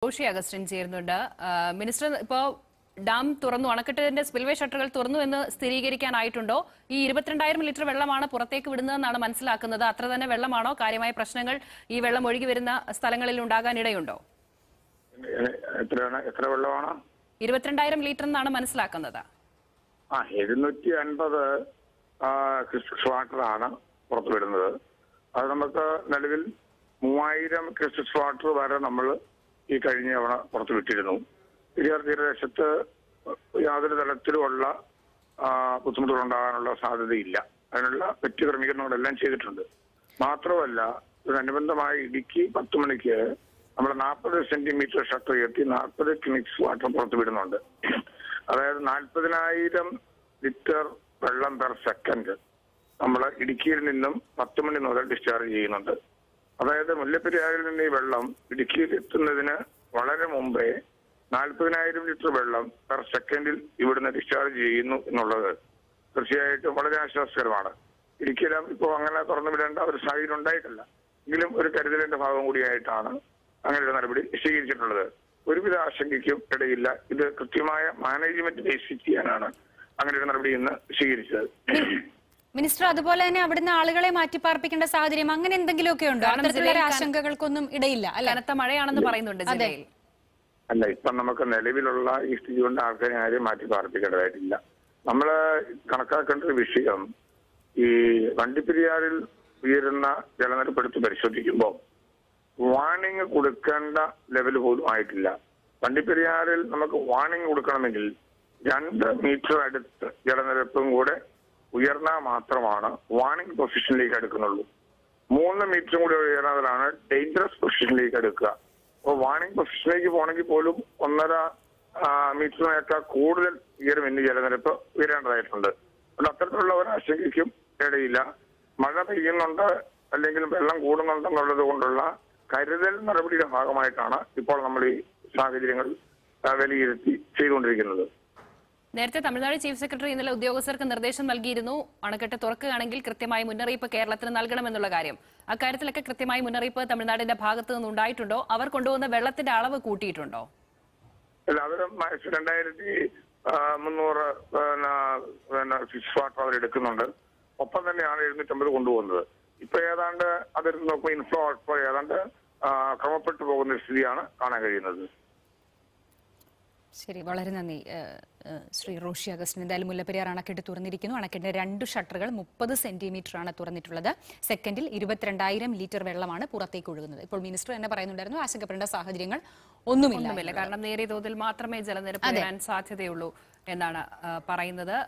Roshy Augustine ചേരുന്നുണ്ട് ആ, minister ഇപ്പോ ഡാം തുറന്നു അണക്കെട്ടിന്റെ സ്പിൽവേ ഷട്ടറുകൾ തുറന്നു എന്ന് സ്ഥിരീകരിക്കാനായിട്ടുണ്ടോ ഈ ഇരുപത്തിരണ്ടായിരം ലിറ്റർ വെള്ളമാണ് പുറത്തേക്ക് വിടുന്നതെന്നാണ് മനസ്സിലാക്കുന്നത് അത്ര തന്നെ വെള്ളമാണോ കാര്യമായ പ്രശ്നങ്ങൾ ഈ വെള്ളം ഒഴുകി വരുന്ന സ്ഥലങ്ങളിൽ ഉണ്ടാകാൻ ഇടയുണ്ടോ എ- എത്രയാണ് എത്ര വെള്ളമാണ് ഇരുപത്തിരണ്ടായിരം ലിറ്റർ എന്നാണ് മനസ്സിലാക്കുന്നത് ആ എഴുന്നൂറ്റി അൻപത് ക്രിസ്മസ് വാട്ടറാണ് പുറത്തുവിടുന്നത് അത് നമുക്ക് നിലവിൽ മൂവായിരം ക്രിസ്മസ് വാട്ടർ വരെ നമ്മൾ ഈ കഴിഞ്ഞ തവണ പുറത്തുവിട്ടിരുന്നു പെരിയാർ തീരദേശത്ത് യാതൊരു തരത്തിലുമുള്ള ആ, ബുദ്ധിമുട്ടുകൾ ഉണ്ടാകാനുള്ള സാധ്യതയില്ല അതിനുള്ള മറ്റു ക്രമീകരണങ്ങളെല്ലാം ചെയ്തിട്ടുണ്ട് മാത്രമല്ല ഇതിനനുബന്ധമായി ഇടുക്കി പത്ത് മണിക്ക് നമ്മൾ നാൽപ്പത് സെന്റിമീറ്റർ ഷട്ടർ ഉയർത്തി നാൽപ്പത് ക്ലിനിക്സ് വാട്ടർ പുറത്തു വിടുന്നുണ്ട് അതായത് നാൽപ്പതിനായിരം ലിറ്റർ വെള്ളം പെർ സെക്കൻഡ് നമ്മൾ ഇടുക്കിയിൽ നിന്നും പത്ത് മണി മുതൽ ഡിസ്ചാർജ് ചെയ്യുന്നുണ്ട് അതായത് മുല്ലപ്പെരിയാറിൽ നിന്ന് ഈ വെള്ളം ഇടുക്കിയിൽ എത്തുന്നതിന് വളരെ മുമ്പേ നാൽപ്പതിനായിരം ലിറ്റർ വെള്ളം പെർ സെക്കൻഡിൽ ഇവിടുന്ന് ഡിസ്ചാർജ് ചെയ്യുന്നു എന്നുള്ളത് തീർച്ചയായിട്ടും വളരെ ആശ്വാസകരമാണ് ഇടുക്കിയിലും ഇപ്പോൾ അങ്ങനെ തുറന്നു വിടേണ്ട ഒരു സാഹചര്യം ഉണ്ടായിട്ടില്ല എങ്കിലും ഒരു കരുതലിന്റെ ഭാഗം കൂടിയായിട്ടാണ് അങ്ങനെ ഒരു നടപടി സ്വീകരിച്ചിട്ടുള്ളത് ഒരുവിധ ആശങ്കയ്ക്കും ഇടയില്ല ഇത് കൃത്യമായ മാനേജ്മെന്റ് ബേസിസ് ചെയ്യാനാണ് അങ്ങനെ ഒരു നടപടി ഇന്ന് സ്വീകരിച്ചത് മിനിസ്റ്റർ അതുപോലെ തന്നെ അവിടുന്ന് ആളുകളെ മാറ്റിപ്പാർപ്പിക്കേണ്ട സാഹചര്യം അങ്ങനെ എന്തെങ്കിലുമൊക്കെ ഉണ്ടോ കാരണം അത്തരത്തിലുള്ള ജില്ലയിൽ കന- ആശങ്കകൾക്കൊന്നും ഇടയില്ല അല്ലെ കനത്ത മഴയാണെന്ന് പറയുന്നുണ്ട് ജില്ലയിൽ അല്ല ഇപ്പം നമുക്ക് നിലവിലുള്ള ഈ സ്ഥിതി കൊണ്ട് ആൾക്കാരെ ആരെയും മാറ്റി പാർപ്പിക്കേണ്ടതായിട്ടില്ല നമ്മൾ കണക്കാക്കേണ്ട ഒരു വിഷയം ഈ വണ്ടിപ്പെരിയാറിൽ ഉയരുന്ന ജലനിരപ്പ് എടുത്ത് പരിശോധിക്കുമ്പോൾ വാണിംഗ് കൊടുക്കേണ്ട ലെവൽ പോലും ആയിട്ടില്ല വണ്ടിപ്പെരിയാറിൽ നമുക്ക് വാണിംഗ് കൊടുക്കണമെങ്കിൽ രണ്ട് മീറ്റർ അടുത്ത് ജലനിരപ്പും കൂടെ ഉയർന്നാൽ മാത്രമാണ് വാണിംഗ് പൊസിഷനിലേക്ക് അടുക്കുന്നുള്ളൂ മൂന്ന് മീറ്ററും കൂടി ഉയർന്നതിലാണ് ഡേഞ്ചറസ് പൊസിഷനിലേക്ക് എടുക്കുക അപ്പോൾ വാണിംഗ് പൊസിഷനിലേക്ക് പോകണമെങ്കിൽ പോലും ഒന്നര ആ, മീറ്ററിനേക്കാൾ കൂടുതൽ ഉയരും ഇന്ന് ജലനിരപ്പ് ഉയരേണ്ടതായിട്ടുണ്ട് അതുകൊണ്ട് അത്തരത്തിലുള്ള ഒരു ആശങ്കയ്ക്കും ഇടയില്ല മഴ പെയ്യുന്നുണ്ട് അല്ലെങ്കിൽ വെള്ളം കൂടുന്നുണ്ടെന്നുള്ളത് കൊണ്ടുള്ള കരുതൽ നടപടിയുടെ ഭാഗമായിട്ടാണ് ഇപ്പോൾ നമ്മൾ ഈ സാഹചര്യങ്ങൾ ആ, വിലയിരുത്തി ചെയ്തുകൊണ്ടിരിക്കുന്നത് നേരത്തെ തമിഴ്നാട് ചീഫ് സെക്രട്ടറി ഇന്നലെ ഉദ്യോഗസ്ഥർക്ക് നിർദ്ദേശം നൽകിയിരുന്നു അണക്കെട്ട് തുറക്കുകയാണെങ്കിൽ കൃത്യമായ മുന്നറിയിപ്പ് കേരളത്തിന് നൽകണമെന്നുള്ള കാര്യം അക്കാര്യത്തിലൊക്കെ കൃത്യമായ മുന്നറിയിപ്പ് തമിഴ്നാടിന്റെ ഭാഗത്തു നിന്നുണ്ടായിട്ടുണ്ടോ അവർ കൊണ്ടുവന്ന വെള്ളത്തിന്റെ അളവ് കൂട്ടിയിട്ടുണ്ടോ എല്ലാവരും മാക്സ് രണ്ടായിരത്തി ആ, മുന്നൂറ് പിന്നെ പിന്നെ ഫിഷ് വാട്ടർ അവർ എടുക്കുന്നുണ്ട് ഒപ്പം തന്നെയാണ് എഴുന്നൂറ്റമ്പത് കൊണ്ടുപോകുന്നത് ഇപ്പൊ ഏതാണ്ട് അതെടുത്ത് നോക്കുമ്പോൾ ഇൻഫ്ലോ ഔട്ട്ഫ്ലോ ഏതാണ്ട് ആ, ക്രമപ്പെട്ടു പോകുന്ന ഒരു സ്ഥിതിയാണ് കാണാൻ കഴിയുന്നത് ശരി വളരെ നന്ദി ഏഹ്, ഏഹ്, ശ്രീ റോഷി അഗസ്റ്റിൻ എന്തായാലും മുല്ലപ്പെരിയാർ അണക്കെട്ട് തുറന്നിരിക്കുന്നു അണക്കെട്ടിന്റെ രണ്ട് ഷട്ടറുകൾ മുപ്പത് സെന്റിമീറ്റർ ആണ് തുറന്നിട്ടുള്ളത് സെക്കൻഡിൽ ഇരുപത്തിരണ്ടായിരം ലിറ്റർ വെള്ളമാണ് പുറത്തേക്ക് ഒഴുകുന്നത് ഇപ്പോൾ മിനിസ്റ്റർ തന്നെ പറയുന്നുണ്ടായിരുന്നു ആശങ്കപ്പെടേണ്ട സാഹചര്യങ്ങൾ ഒന്നുമില്ല ഒന്നുമില്ല കാരണം നേരിയ തോതിൽ മാത്രമേ ജലനിരപ്പ് ഉയരാൻ സാധ്യതയുള്ളൂ എന്നാണ് ആ, പറയുന്നത്